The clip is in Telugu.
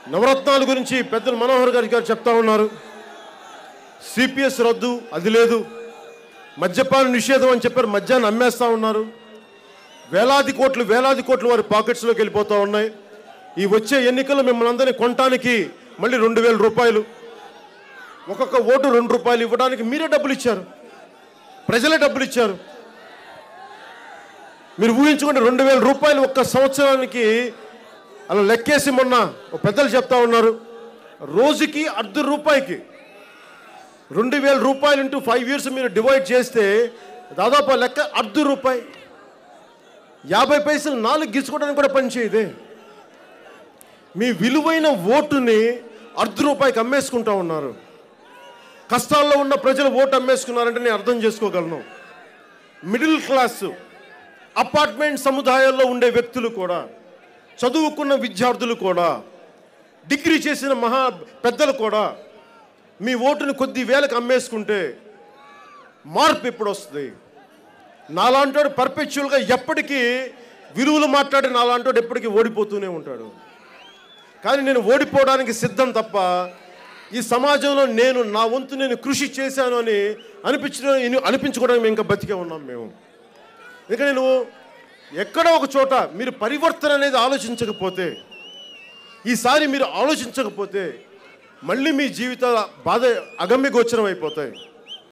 నవరత్నాల గురించి పెద్దలు మనోహర్ గారి గారు చెప్తా ఉన్నారు సిపిఎస్ రద్దు అది లేదు మద్యపాన నిషేధం అని చెప్పారు మద్యాన్ని అమ్మేస్తా ఉన్నారు వేలాది కోట్లు వేలాది కోట్లు వారి పాకెట్స్లోకి వెళ్ళిపోతూ ఉన్నాయి ఈ వచ్చే ఎన్నికల్లో మిమ్మల్ని అందరినీ కొనటానికి మళ్ళీ రెండు వేల రూపాయలు ఒక్కొక్క ఓటు రెండు రూపాయలు ఇవ్వడానికి మీరే డబ్బులు ఇచ్చారు ప్రజలే డబ్బులు ఇచ్చారు మీరు ఊహించుకుంటే రెండు వేల రూపాయలు ఒక్క సంవత్సరానికి అలా లెక్కేసి మొన్న ఓ పెద్దలు చెప్తా ఉన్నారు రోజుకి అర్ధ రూపాయికి రెండు వేల రూపాయలు ఇంటూ ఫైవ్ ఇయర్స్ మీరు డివైడ్ చేస్తే దాదాపు ఆ లెక్క అర్ధ రూపాయి యాభై పైసలు నాలుగు గీసుకోవడానికి కూడా పనిచేయదే మీ విలువైన ఓటుని అర్ధ రూపాయికి అమ్మేసుకుంటా ఉన్నారు కష్టాల్లో ఉన్న ప్రజలు ఓటు అమ్మేసుకున్నారంటే నేను అర్థం చేసుకోగలను మిడిల్ క్లాస్ అపార్ట్మెంట్ సముదాయాల్లో ఉండే వ్యక్తులు కూడా చదువుకున్న విద్యార్థులు కూడా డిగ్రీ చేసిన మహా పెద్దలు కూడా మీ ఓటుని కొద్ది వేలకు అమ్మేసుకుంటే మార్పు ఎప్పుడు వస్తుంది నాలాంటోడు పర్పెచువల్గా ఎప్పటికీ విలువలు మాట్లాడి నాలాంటోడు ఎప్పటికీ ఓడిపోతూనే ఉంటాడు కానీ నేను ఓడిపోవడానికి సిద్ధం తప్ప ఈ సమాజంలో నేను నా వంతు నేను కృషి చేశాను అని అనిపించడం అనిపించుకోవడానికి మేము ఇంకా బతికే ఉన్నాం మేము ఇంకా నేను ఎక్కడో ఒక చోట మీరు పరివర్తన అనేది ఆలోచించకపోతే ఈసారి మీరు ఆలోచించకపోతే మళ్ళీ మీ జీవితాల బాధ అగమ్య గోచరం అయిపోతాయి